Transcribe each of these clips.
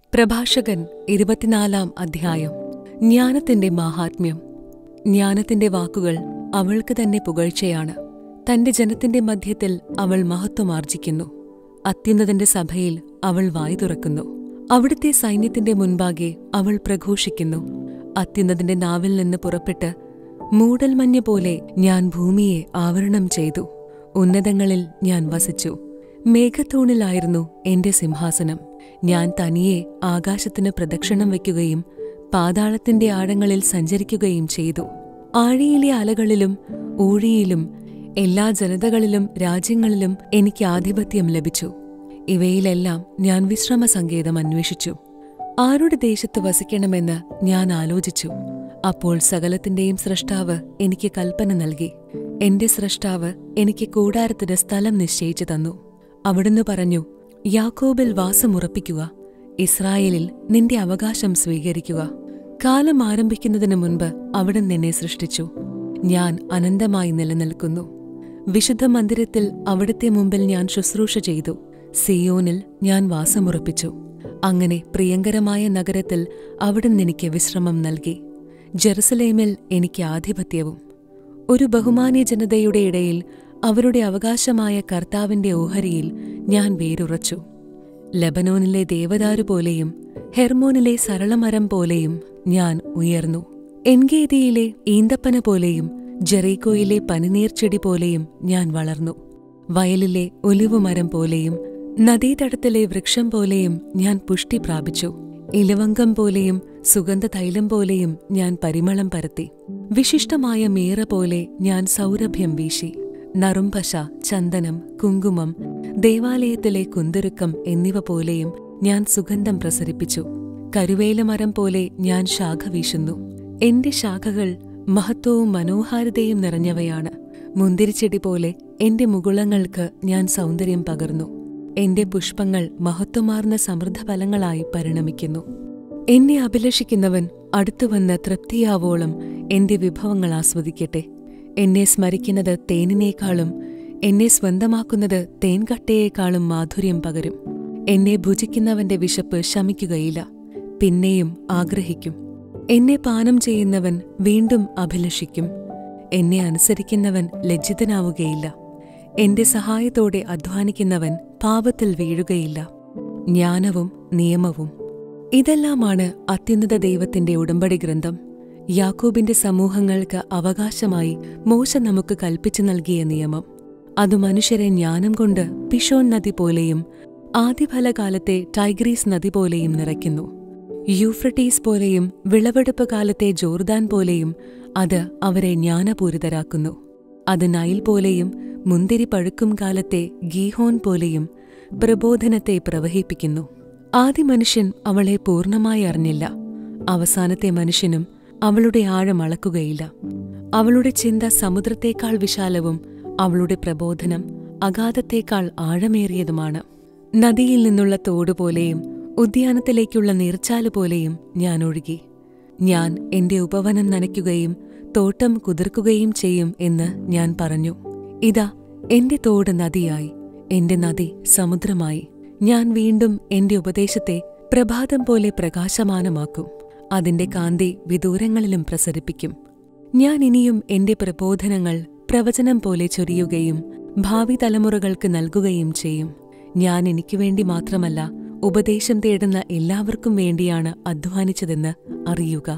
പ്രഭാഷകൻ ഇരുപത്തിനാലാം അധ്യായം ജ്ഞാനത്തിന്റെ മാഹാത്മ്യം ജ്ഞാനത്തിന്റെ വാക്കുകൾ അവൾക്ക് തന്നെ പുകഴ്ചയാണ് തന്റെ ജനത്തിന്റെ മധ്യത്തിൽ അവൾ മഹത്വമാർജിക്കുന്നു അത്യുന്നതന്റെ സഭയിൽ അവൾ വായ് തുറക്കുന്നു അവിടുത്തെ സൈന്യത്തിന്റെ മുൻപാകെ അവൾ പ്രഘോഷിക്കുന്നു അത്യുന്നതന്റെ നാവിൽ നിന്ന് പുറപ്പെട്ട് മൂടൽമഞ്ഞ് പോലെ ഞാൻ ഭൂമിയെ ആവരണം ചെയ്തു ഉന്നതങ്ങളിൽ ഞാൻ വസിച്ചു മേഘത്തൂണിലായിരുന്നു എന്റെ സിംഹാസനം ഞാൻ തനിയെ ആകാശത്തിന് പ്രദക്ഷിണം വയ്ക്കുകയും പാതാളത്തിന്റെ ആഴങ്ങളിൽ സഞ്ചരിക്കുകയും ചെയ്തു ആഴിയിലെ അലകളിലും ഊഴിയിലും എല്ലാ ജനതകളിലും രാജ്യങ്ങളിലും എനിക്ക് ആധിപത്യം ലഭിച്ചു ഇവയിലെല്ലാം ഞാൻ വിശ്രമ സങ്കേതം അന്വേഷിച്ചു ആരുടെ ദേശത്ത് വസിക്കണമെന്ന് ഞാൻ ആലോചിച്ചു അപ്പോൾ സകലത്തിന്റെയും സ്രഷ്ടാവ് എനിക്ക് കൽപ്പന നൽകി എന്റെ സ്രഷ്ടാവ് എനിക്ക് കൂടാരത്തിന് സ്ഥലം നിശ്ചയിച്ചു തന്നു അവിടുന്ന് പറഞ്ഞു യാക്കോബിൽ വാസമുറപ്പിക്കുക ഇസ്രായേലിൽ നിന്റെ അവകാശം സ്വീകരിക്കുക കാലം ആരംഭിക്കുന്നതിന് മുൻപ് അവിടുന്ന് എന്നെ സൃഷ്ടിച്ചു ഞാൻ അനന്തമായി നിലനിൽക്കുന്നു വിശുദ്ധ മന്ദിരത്തിൽ അവിടുത്തെ മുമ്പിൽ ഞാൻ ശുശ്രൂഷ ചെയ്തു സിയോനിൽ ഞാൻ വാസമുറപ്പിച്ചു അങ്ങനെ പ്രിയങ്കരമായ നഗരത്തിൽ അവിടുന്ന് എനിക്ക് വിശ്രമം നൽകി ജെറുസലേമിൽ എനിക്ക് ആധിപത്യവും ഒരു ബഹുമാന്യ ജനതയുടെ ഇടയിൽ അവരുടെ അവകാശമായ കർത്താവിന്റെ ഓഹരിയിൽ ഞാൻ വേരുറച്ചു ലബനോനിലെ ദേവദാരു പോലെയും ഹെർമോനിലെ സരളമരം പോലെയും ഞാൻ ഉയർന്നു എൻഗേദിയിലെ ഈന്തപ്പന പോലെയും ജെറീക്കോയിലെ പനിനീർച്ചെടി പോലെയും ഞാൻ വളർന്നു വയലിലെ ഒലിവുമരം പോലെയും നദീതടത്തിലെ വൃക്ഷം പോലെയും ഞാൻ പുഷ്ടി പ്രാപിച്ചു ഇലവങ്കം പോലെയും സുഗന്ധ തൈലം പോലെയും ഞാൻ പരിമളം പരത്തി വിശിഷ്ടമായ മീറ പോലെ ഞാൻ സൗരഭ്യം വീശി നറുംപശ ചന്ദനം കുങ്കുമം ദേവാലയത്തിലെ കുന്തുരുക്കം എന്നിവ പോലെയും ഞാൻ സുഗന്ധം പ്രസരിപ്പിച്ചു കരുവേലമരം പോലെ ഞാൻ ശാഖ വീശുന്നു എന്റെ ശാഖകൾ മഹത്വവും മനോഹാരിതയും നിറഞ്ഞവയാണ് മുന്തിരിച്ചെടി പോലെ എന്റെ മുകുളങ്ങൾക്ക് ഞാൻ സൗന്ദര്യം പകർന്നു എന്റെ പുഷ്പങ്ങൾ മഹത്വമാർന്ന സമൃദ്ധഫലങ്ങളായി പരിണമിക്കുന്നു എന്നെ അഭിലഷിക്കുന്നവൻ അടുത്തുവന്ന് തൃപ്തിയാവോളം എന്റെ വിഭവങ്ങൾ ആസ്വദിക്കട്ടെ എന്നെ സ്മരിക്കുന്നത് തേനിനേക്കാളും എന്നെ സ്വന്തമാക്കുന്നത് തേൻകട്ടയേക്കാളും മാധുര്യം പകരും എന്നെ ഭുജിക്കുന്നവന്റെ വിശപ്പ് ശമിക്കുകയില്ല പിന്നെയും ആഗ്രഹിക്കും എന്നെ പാനം ചെയ്യുന്നവൻ വീണ്ടും അഭിലഷിക്കും എന്നെ അനുസരിക്കുന്നവൻ ലജ്ജിതനാവുകയില്ല എന്റെ സഹായത്തോടെ അധ്വാനിക്കുന്നവൻ പാപത്തിൽ വീഴുകയില്ല ജ്ഞാനവും നിയമവും ഇതെല്ലാമാണ് അത്യുന്നത ദൈവത്തിന്റെ ഉടമ്പടി ഗ്രന്ഥം യാക്കോബിന്റെ സമൂഹങ്ങൾക്ക് അവകാശമായി മോശ നമുക്ക് കൽപ്പിച്ചു നൽകിയ നിയമം അത് മനുഷ്യരെ ജ്ഞാനം കൊണ്ട് പിഷോൺ നദി പോലെയും ആദ്യഫലകാലത്തെ ടൈഗ്രീസ് നദി പോലെയും നിറയ്ക്കുന്നു യൂഫ്രട്ടീസ് പോലെയും വിളവെടുപ്പ് കാലത്തെ ജോർദാൻ പോലെയും അത് അവരെ ജ്ഞാനപൂരിതരാക്കുന്നു അത് നൈൽ പോലെയും മുന്തിരി പഴുക്കും കാലത്തെ ഗീഹോൻ പോലെയും പ്രബോധനത്തെ പ്രവഹിപ്പിക്കുന്നു ആദ്യ മനുഷ്യൻ അവളെ പൂർണ്ണമായി അറിഞ്ഞില്ല അവസാനത്തെ മനുഷ്യനും അവളുടെ ആഴം അളക്കുകയില്ല അവളുടെ ചിന്ത സമുദ്രത്തേക്കാൾ വിശാലവും അവളുടെ പ്രബോധനം അഗാധത്തേക്കാൾ ആഴമേറിയതുമാണ് നദിയിൽ നിന്നുള്ള തോടുപോലെയും ഉദ്യാനത്തിലേക്കുള്ള നീർച്ചാല് പോലെയും ഞാൻ ഒഴുകി ഞാൻ എന്റെ ഉപവനം നനയ്ക്കുകയും തോട്ടം കുതിർക്കുകയും ചെയ്യും എന്ന് ഞാൻ പറഞ്ഞു ഇതാ എന്റെ തോട് നദിയായി എന്റെ നദി സമുദ്രമായി ഞാൻ വീണ്ടും എന്റെ ഉപദേശത്തെ പ്രഭാതം പോലെ പ്രകാശമാനമാക്കും അതിന്റെ കാന്തി വിദൂരങ്ങളിലും പ്രസരിപ്പിക്കും ഞാൻ ഇനിയും എന്റെ പ്രബോധനങ്ങൾ പ്രവചനം പോലെ ചൊരിയുകയും ഭാവി തലമുറകൾക്ക് നൽകുകയും ചെയ്യും ഞാൻ എനിക്ക് വേണ്ടി മാത്രമല്ല ഉപദേശം തേടുന്ന എല്ലാവർക്കും വേണ്ടിയാണ് അധ്വാനിച്ചതെന്ന് അറിയുക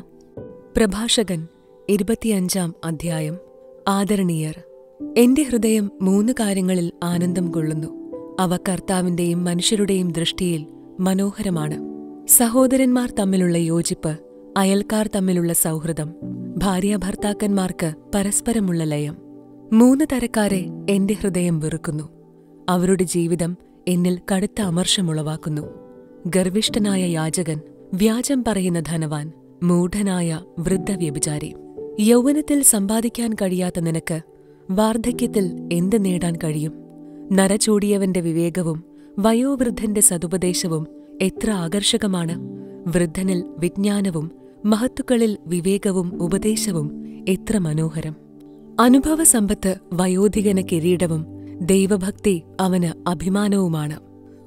പ്രഭാഷകൻ ഇരുപത്തിയഞ്ചാം അധ്യായം ആദരണീയർ എന്റെ ഹൃദയം മൂന്ന് കാര്യങ്ങളിൽ ആനന്ദം കൊള്ളുന്നു അവ കർത്താവിന്റെയും മനുഷ്യരുടെയും ദൃഷ്ടിയിൽ മനോഹരമാണ് സഹോദരന്മാർ തമ്മിലുള്ള യോജിപ്പ് അയൽക്കാർ തമ്മിലുള്ള സൗഹൃദം ഭാര്യാഭർത്താക്കന്മാർക്ക് പരസ്പരമുള്ള ലയം മൂന്ന് തരക്കാരെ എന്റെ ഹൃദയം വെറുക്കുന്നു അവരുടെ ജീവിതം എന്നിൽ കടുത്ത അമർഷമുളവാക്കുന്നു ഗർവിഷ്ഠനായ യാചകൻ വ്യാജം പറയുന്ന ധനവാൻ മൂഢനായ വൃദ്ധ വ്യഭിചാരി യൗവനത്തിൽ സമ്പാദിക്കാൻ കഴിയാത്ത നിനക്ക് വാർദ്ധക്യത്തിൽ എന്ത് നേടാൻ കഴിയും നരചൂടിയവന്റെ വിവേകവും വയോവൃദ്ധന്റെ സതുപദേശവും എത്ര ആകർഷകമാണ് വൃദ്ധനിൽ വിജ്ഞാനവും മഹത്തുക്കളിൽ വിവേകവും ഉപദേശവും എത്ര മനോഹരം അനുഭവസമ്പത്ത് വയോധികന് കിരീടവും ദൈവഭക്തി അവന് അഭിമാനവുമാണ്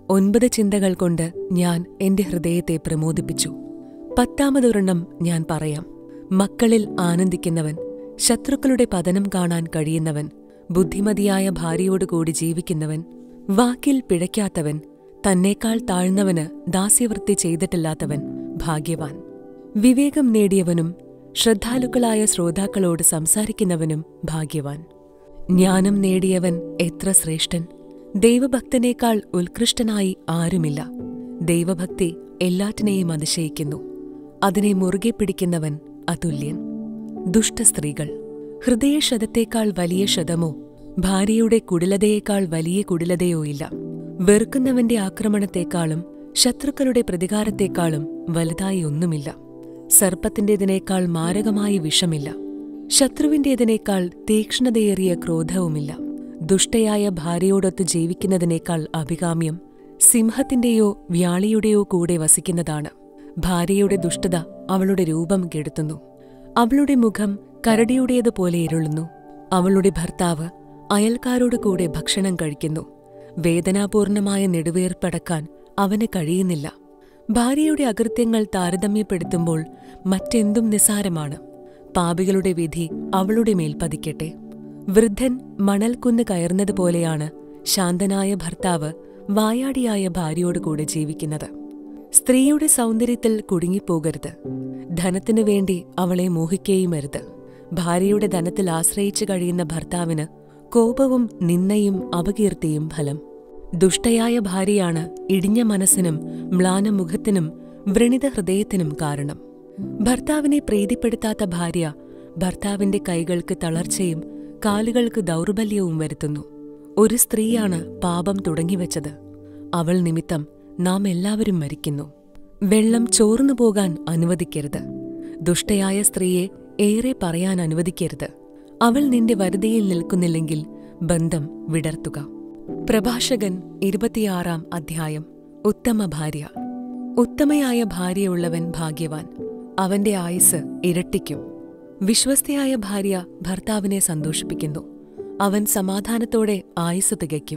ഒൻപത് ചിന്തകൾ കൊണ്ട് ഞാൻ എന്റെ ഹൃദയത്തെ പ്രമോദിപ്പിച്ചു പത്താമതൊരെണ്ണം ഞാൻ പറയാം മക്കളിൽ ആനന്ദിക്കുന്നവൻ ശത്രുക്കളുടെ പതനം കാണാൻ കഴിയുന്നവൻ ബുദ്ധിമതിയായ ഭാര്യയോടുകൂടി ജീവിക്കുന്നവൻ വാക്കിൽ പിഴയ്ക്കാത്തവൻ തന്നേക്കാൾ താഴ്ന്നവന് ദാസ്യവൃത്തി ചെയ്തിട്ടില്ലാത്തവൻ ഭാഗ്യവാൻ വിവേകം നേടിയവനും ശ്രദ്ധാലുക്കളായ ശ്രോതാക്കളോട് സംസാരിക്കുന്നവനും ഭാഗ്യവാൻ ജ്ഞാനം നേടിയവൻ എത്ര ശ്രേഷ്ഠൻ ദൈവഭക്തനേക്കാൾ ഉത്കൃഷ്ടനായി ആരുമില്ല ദൈവഭക്തി എല്ലാറ്റിനെയും അതിശയിക്കുന്നു അതിനെ മുറുകെ പിടിക്കുന്നവൻ അതുല്യൻ ദുഷ്ടസ്ത്രീകൾ ഹൃദയശതത്തേക്കാൾ വലിയ ശതമോ ഭാര്യയുടെ കുടിലതയേക്കാൾ വലിയ കുടിലതയോ ഇല്ല വെറുക്കുന്നവന്റെ ആക്രമണത്തെക്കാളും ശത്രുക്കളുടെ പ്രതികാരത്തെക്കാളും വലുതായി ഒന്നുമില്ല സർപ്പത്തിന്റേതിനേക്കാൾ മാരകമായ വിഷമില്ല ശത്രുവിന്റേതിനേക്കാൾ തീക്ഷ്ണതയേറിയ ക്രോധവുമില്ല ദുഷ്ടയായ ഭാര്യയോടൊത്ത് ജീവിക്കുന്നതിനേക്കാൾ അഭികാമ്യം സിംഹത്തിന്റെയോ വ്യാളിയുടെയോ കൂടെ വസിക്കുന്നതാണ് ഭാര്യയുടെ ദുഷ്ടത അവളുടെ രൂപം കെടുത്തുന്നു അവളുടെ മുഖം കരടിയുടേതുപോലെ ഇരുളുന്നു അവളുടെ ഭർത്താവ് അയൽക്കാരോട് കൂടെ ഭക്ഷണം കഴിക്കുന്നു വേദനാപൂർണമായ നെടുവേർപ്പടക്കാൻ അവന് കഴിയുന്നില്ല ഭാര്യയുടെ അകൃത്യങ്ങൾ താരതമ്യപ്പെടുത്തുമ്പോൾ മറ്റെന്തും നിസാരമാണ് പാപികളുടെ വിധി അവളുടെ മേൽ പതിക്കട്ടെ വൃദ്ധൻ മണൽക്കുന്ന് കയറുന്നതുപോലെയാണ് ശാന്തനായ ഭർത്താവ് വായാടിയായ ഭാര്യയോട് കൂടെ ജീവിക്കുന്നത് സ്ത്രീയുടെ സൗന്ദര്യത്തിൽ കുടുങ്ങിപ്പോകരുത് ധനത്തിനു വേണ്ടി അവളെ മോഹിക്കുകയുമരുത് ഭാര്യയുടെ ധനത്തിൽ ആശ്രയിച്ചു കഴിയുന്ന ഭർത്താവിന് കോപവും നിന്നയും അപകീർത്തിയും ഫലം ദുഷ്ടയായ ഭാര്യയാണ് ഇടിഞ്ഞ മനസ്സിനും മ്ലാനമുഖത്തിനും വ്രണിത ഹൃദയത്തിനും കാരണം ഭർത്താവിനെ പ്രീതിപ്പെടുത്താത്ത ഭാര്യ ഭർത്താവിന്റെ കൈകൾക്ക് തളർച്ചയും കാലുകൾക്ക് ദൗർബല്യവും വരുത്തുന്നു ഒരു സ്ത്രീയാണ് പാപം തുടങ്ങിവെച്ചത് അവൾ നിമിത്തം നാം എല്ലാവരും മരിക്കുന്നു വെള്ളം ചോർന്നു പോകാൻ അനുവദിക്കരുത് ദുഷ്ടയായ സ്ത്രീയെ ഏറെ പറയാൻ അനുവദിക്കരുത് അവൾ നിന്റെ വരുതിയിൽ നിൽക്കുന്നില്ലെങ്കിൽ ബന്ധം വിടർത്തുക പ്രഭാഷകൻ ഇരുപത്തിയാറാം അധ്യായം ഉത്തമ ഭാര്യ ഉത്തമയായ ഭാര്യയുള്ളവൻ ഭാഗ്യവാൻ അവന്റെ ആയുസ് ഇരട്ടിക്കും വിശ്വസ്തയായ ഭാര്യ ഭർത്താവിനെ സന്തോഷിപ്പിക്കുന്നു അവൻ സമാധാനത്തോടെ ആയുസ് തികയ്ക്കും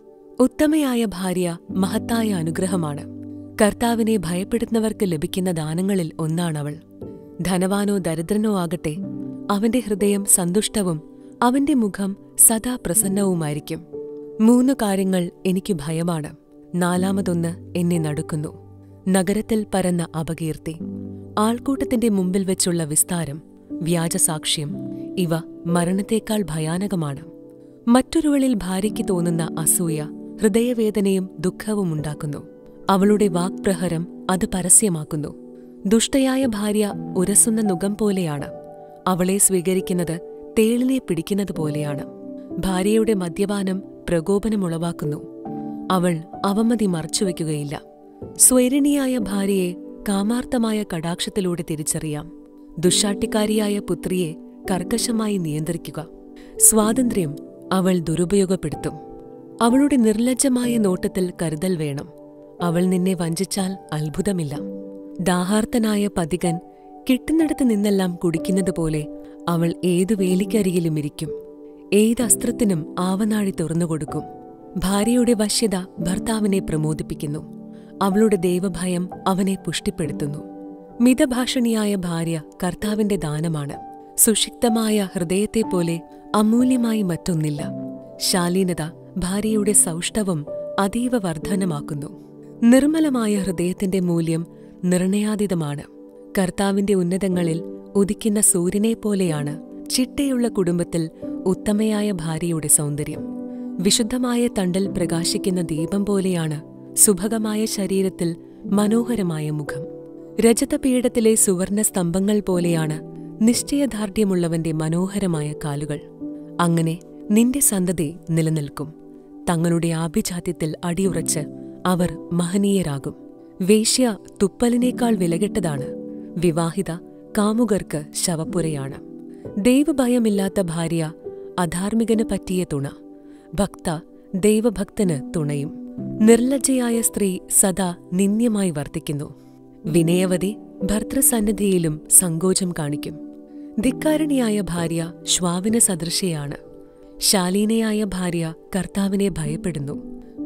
ഉത്തമയായ ഭാര്യ മഹത്തായ അനുഗ്രഹമാണ് കർത്താവിനെ ഭയപ്പെടുന്നവർക്ക് ലഭിക്കുന്ന ദാനങ്ങളിൽ ഒന്നാണവൾ ധനവാനോ ദരിദ്രനോ ആകട്ടെ അവന്റെ ഹൃദയം സന്തുഷ്ടവും അവന്റെ മുഖം സദാ പ്രസന്നവുമായിരിക്കും മൂന്നു കാര്യങ്ങൾ എനിക്ക് ഭയമാണ് നാലാമതൊന്ന് എന്നെ നടുക്കുന്നു നഗരത്തിൽ പരന്ന അപകീർത്തി ആൾക്കൂട്ടത്തിന്റെ മുമ്പിൽ വെച്ചുള്ള വിസ്താരം വ്യാജസാക്ഷ്യം ഇവ മരണത്തേക്കാൾ ഭയാനകമാണ് മറ്റൊരുവളിൽ ഭാര്യയ്ക്ക് തോന്നുന്ന അസൂയ ഹൃദയവേദനയും ദുഃഖവും ഉണ്ടാക്കുന്നു അവളുടെ വാക്പ്രഹരം അത് പരസ്യമാക്കുന്നു ദുഷ്ടയായ ഭാര്യ ഉരസുന്ന നുകം പോലെയാണ് അവളെ സ്വീകരിക്കുന്നത് തേളിനെ പിടിക്കുന്നത് പോലെയാണ് ഭാര്യയുടെ മദ്യപാനം പ്രകോപനമുളവാക്കുന്നു അവൾ അവമതി മറച്ചുവെക്കുകയില്ല സ്വൈരിണിയായ ഭാര്യയെ കാമാർത്ഥമായ കടാക്ഷത്തിലൂടെ തിരിച്ചറിയാം ദുഷാട്ടിക്കാരിയായ പുത്രിയെ കർക്കശമായി നിയന്ത്രിക്കുക സ്വാതന്ത്ര്യം അവൾ ദുരുപയോഗപ്പെടുത്തും അവളുടെ നിർലജ്ജമായ നോട്ടത്തിൽ കരുതൽ വേണം അവൾ നിന്നെ വഞ്ചിച്ചാൽ അത്ഭുതമില്ല ദാഹാർത്തനായ പതികൻ കിട്ടുന്നിടത്ത് നിന്നെല്ലാം കുടിക്കുന്നതുപോലെ അവൾ ഏതു വേലിക്കരികിലും ഇരിക്കും ഏത് അസ്ത്രത്തിനും ആവനാഴി തുറന്നുകൊടുക്കും ഭാര്യയുടെ വശ്യത ഭർത്താവിനെ പ്രമോദിപ്പിക്കുന്നു അവളുടെ ദൈവഭയം അവനെ പുഷ്ടിപ്പെടുത്തുന്നു മിതഭാഷണിയായ ഭാര്യ കർത്താവിന്റെ ദാനമാണ് സുഷിക്തമായ ഹൃദയത്തെപ്പോലെ അമൂല്യമായി മറ്റൊന്നില്ല ശാലീനത ഭാര്യയുടെ സൗഷ്ഠവം അതീവ വർധനമാക്കുന്നു നിർമ്മലമായ ഹൃദയത്തിന്റെ മൂല്യം നിർണയാതീതമാണ് കർത്താവിന്റെ ഉന്നതങ്ങളിൽ ഉദിക്കുന്ന സൂര്യനെപ്പോലെയാണ് ചിട്ടയുള്ള കുടുംബത്തിൽ ഉത്തമയായ ഭാര്യയുടെ സൗന്ദര്യം വിശുദ്ധമായ തണ്ടൽ പ്രകാശിക്കുന്ന ദീപം പോലെയാണ് സുഭഗമായ ശരീരത്തിൽ മനോഹരമായ മുഖം രജതപീഠത്തിലെ സുവർണ സ്തംഭങ്ങൾ പോലെയാണ് നിശ്ചയദാർഢ്യമുള്ളവന്റെ മനോഹരമായ കാലുകൾ അങ്ങനെ നിന്റെ സന്തതി നിലനിൽക്കും തങ്ങളുടെ ആഭിജാത്യത്തിൽ അടിയുറച്ച് അവർ മഹനീയരാകും വേശ്യ തുപ്പലിനേക്കാൾ വിലകെട്ടതാണ് വിവാഹിത കാമുകർക്ക് ശവപ്പുരയാണ് ദൈവഭയമില്ലാത്ത ഭാര്യ അധാർമികന് പറ്റിയ തുണ ഭക്ത ദൈവഭക്തന് തുണയും നിർലജ്ജയായ സ്ത്രീ സദാ നിന്ദ്യമായി വർത്തിക്കുന്നു വിനയവതി ഭർത്തൃസന്നിധിയിലും സങ്കോചം കാണിക്കും ധിക്കാരണിയായ ഭാര്യ ശ്വാവിന് സദൃശയാണ് ശാലീനയായ ഭാര്യ കർത്താവിനെ ഭയപ്പെടുന്നു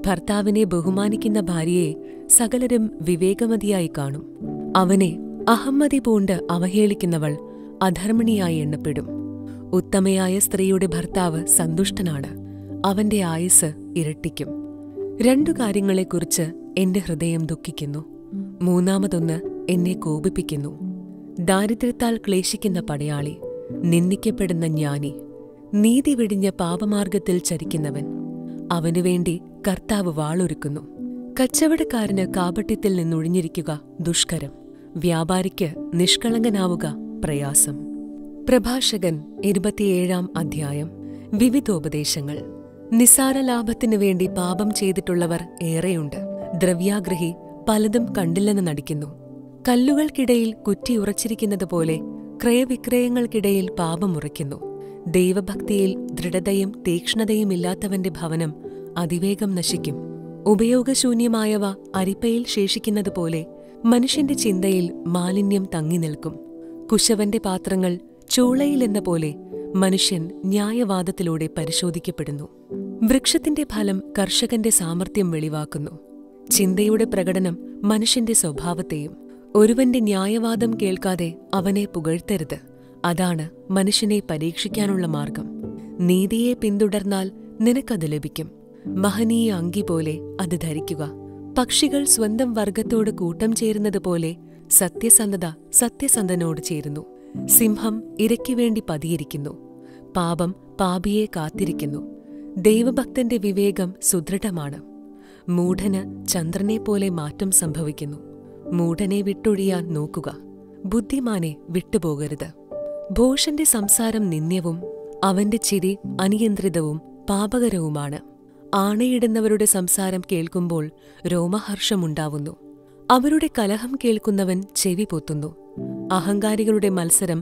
ഭർത്താവിനെ ബഹുമാനിക്കുന്ന ഭാര്യയെ സകലരും വിവേകമതിയായി കാണും അവനെ അഹമ്മതി പൂണ്ട് അവഹേളിക്കുന്നവൾ അധർമ്മിണിയായി എണ്ണപ്പെടും ഉത്തമയായ സ്ത്രീയുടെ ഭർത്താവ് സന്തുഷ്ടനാണ് അവന്റെ ആയുസ് ഇരട്ടിക്കും രണ്ടു കാര്യങ്ങളെക്കുറിച്ച് എന്റെ ഹൃദയം ദുഃഖിക്കുന്നു മൂന്നാമതൊന്ന് എന്നെ കോപിപ്പിക്കുന്നു ദാരിദ്ര്യത്താൽ ക്ലേശിക്കുന്ന പടയാളി നിന്ദിക്കപ്പെടുന്ന ജ്ഞാനി നീതി വെടിഞ്ഞ പാപമാർഗത്തിൽ ചരിക്കുന്നവൻ അവനുവേണ്ടി കർത്താവ് വാളൊരുക്കുന്നു കച്ചവടക്കാരന് കാപട്യത്തിൽ നിന്നൊഴിഞ്ഞിരിക്കുക ദുഷ്കരം വ്യാപാരിക്ക് നിഷ്കളങ്കനാവുക പ്രയാസം പ്രഭാഷകൻ ഇരുപത്തിയേഴാം അധ്യായം വിവിധോപദേശങ്ങൾ നിസാര ലാഭത്തിനു വേണ്ടി പാപം ചെയ്തിട്ടുള്ളവർ ഏറെയുണ്ട് ദ്രവ്യാഗ്രഹി പലതും കണ്ടില്ലെന്ന് നടിക്കുന്നു കല്ലുകൾക്കിടയിൽ കുറ്റിയുറച്ചിരിക്കുന്നത് പോലെ ക്രയവിക്രയങ്ങൾക്കിടയിൽ പാപമുറയ്ക്കുന്നു ദൈവഭക്തിയിൽ ദൃഢതയും തീക്ഷ്ണതയും ഇല്ലാത്തവന്റെ ഭവനം അതിവേഗം നശിക്കും ഉപയോഗശൂന്യമായവ അരിപ്പയിൽ ശേഷിക്കുന്നതുപോലെ മനുഷ്യന്റെ ചിന്തയിൽ മാലിന്യം തങ്ങി നിൽക്കും കുശവന്റെ പാത്രങ്ങൾ ചൂളയിലെന്ന പോലെ മനുഷ്യൻ ന്യായവാദത്തിലൂടെ പരിശോധിക്കപ്പെടുന്നു വൃക്ഷത്തിന്റെ ഫലം കർഷകന്റെ സാമർഥ്യം വെളിവാക്കുന്നു ചിന്തയുടെ പ്രകടനം മനുഷ്യന്റെ സ്വഭാവത്തെയും ഒരുവന്റെ ന്യായവാദം കേൾക്കാതെ അവനെ പുകഴ്ത്തരുത് അതാണ് മനുഷ്യനെ പരീക്ഷിക്കാനുള്ള മാർഗം നീതിയെ പിന്തുടർന്നാൽ നിനക്കത് ലഭിക്കും മഹനീയ അങ്കി പോലെ അത് ധരിക്കുക പക്ഷികൾ സ്വന്തം വർഗത്തോട് കൂട്ടം ചേരുന്നത് പോലെ സത്യസന്ധത സത്യസന്ധനോട് ചേരുന്നു സിംഹം ഇരയ്ക്കു വേണ്ടി പതിയിരിക്കുന്നു പാപം പാപിയെ കാത്തിരിക്കുന്നു ദൈവഭക്തന്റെ വിവേകം സുദൃഢമാണ് മൂഢന് ചന്ദ്രനെപ്പോലെ മാറ്റം സംഭവിക്കുന്നു മൂഢനെ വിട്ടൊഴിയാൻ നോക്കുക ബുദ്ധിമാനെ വിട്ടുപോകരുത് ഭോഷന്റെ സംസാരം നിന്ദ്യവും അവന്റെ ചിരി അനിയന്ത്രിതവും പാപകരവുമാണ് ആണയിടുന്നവരുടെ സംസാരം കേൾക്കുമ്പോൾ രോമഹർഷമുണ്ടാവുന്നു അവരുടെ കലഹം കേൾക്കുന്നവൻ ചെവി പൊത്തുന്നു അഹങ്കാരികളുടെ മത്സരം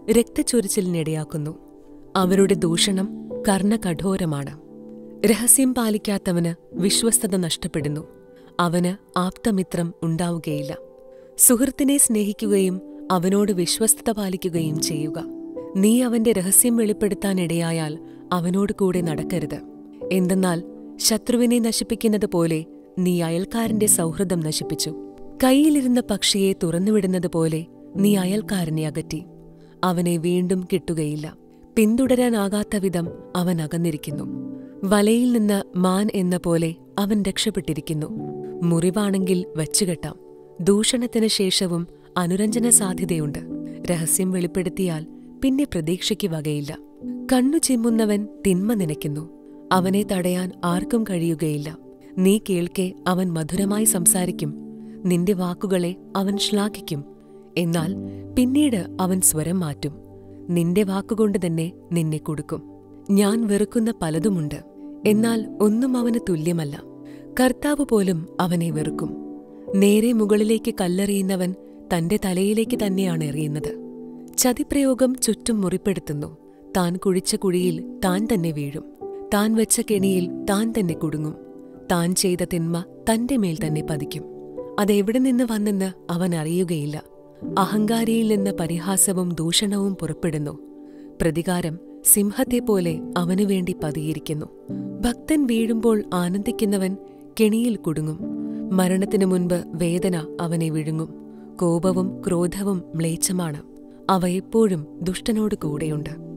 രക്തച്ചൊരിച്ചിലിനിടയാക്കുന്നു അവരുടെ ദൂഷണം കർണകഠോരമാണ് രഹസ്യം പാലിക്കാത്തവന് വിശ്വസ്തത നഷ്ടപ്പെടുന്നു അവന് ആപ്തമിത്രം ഉണ്ടാവുകയില്ല സുഹൃത്തിനെ സ്നേഹിക്കുകയും അവനോട് വിശ്വസ്തത പാലിക്കുകയും ചെയ്യുക നീ അവന്റെ രഹസ്യം വെളിപ്പെടുത്താനിടയായാൽ അവനോട് കൂടെ നടക്കരുത് എന്തെന്നാൽ ശത്രുവിനെ നശിപ്പിക്കുന്നത് പോലെ നീ അയൽക്കാരന്റെ സൗഹൃദം നശിപ്പിച്ചു കൈയിലിരുന്ന പക്ഷിയെ തുറന്നുവിടുന്നത് പോലെ നീ അയൽക്കാരനെ അകറ്റി അവനെ വീണ്ടും കിട്ടുകയില്ല പിന്തുടരാനാകാത്ത വിധം അവൻ അകന്നിരിക്കുന്നു വലയിൽ നിന്ന് മാൻ എന്ന പോലെ അവൻ രക്ഷപ്പെട്ടിരിക്കുന്നു മുറിവാണെങ്കിൽ വച്ചുകെട്ടാം ദൂഷണത്തിന് ശേഷവും അനുരഞ്ജന സാധ്യതയുണ്ട് രഹസ്യം വെളിപ്പെടുത്തിയാൽ പിന്നെ പ്രതീക്ഷയ്ക്ക് വകയില്ല കണ്ണു ചിമ്മുന്നവൻ തിന്മ നനയ്ക്കുന്നു അവനെ തടയാൻ ആർക്കും കഴിയുകയില്ല നീ കേൾക്കെ അവൻ മധുരമായി സംസാരിക്കും നിന്റെ വാക്കുകളെ അവൻ ശ്ലാഘിക്കും എന്നാൽ പിന്നീട് അവൻ സ്വരം മാറ്റും നിന്റെ വാക്കുകൊണ്ട് തന്നെ നിന്നെ കൊടുക്കും ഞാൻ വെറുക്കുന്ന പലതുമുണ്ട് എന്നാൽ ഒന്നും അവന് തുല്യമല്ല കർത്താവ് പോലും അവനെ വെറുക്കും നേരെ മുകളിലേക്ക് കല്ലെറിയുന്നവൻ തന്റെ തലയിലേക്ക് തന്നെയാണ് എറിയുന്നത് ചതിപ്രയോഗം ചുറ്റും മുറിപ്പെടുത്തുന്നു താൻ കുഴിച്ച കുഴിയിൽ താൻ തന്നെ വീഴും താൻ വെച്ച കെണിയിൽ താൻ തന്നെ കുടുങ്ങും താൻ ചെയ്ത തിന്മ തന്റെ മേൽ തന്നെ പതിക്കും അതെവിടെ നിന്ന് വന്നെന്ന് അവൻ അറിയുകയില്ല അഹങ്കാരിയിൽ നിന്ന് പരിഹാസവും ദൂഷണവും പുറപ്പെടുന്നു പ്രതികാരം സിംഹത്തെപ്പോലെ അവനുവേണ്ടി പതിയിരിക്കുന്നു ഭക്തൻ വീഴുമ്പോൾ ആനന്ദിക്കുന്നവൻ കെണിയിൽ കുടുങ്ങും മരണത്തിനു മുൻപ് വേദന അവനെ വിഴുങ്ങും കോപവും ക്രോധവും മ്ലേച്ഛമാണ് അവ എപ്പോഴും ദുഷ്ടനോട് കൂടെയുണ്ട്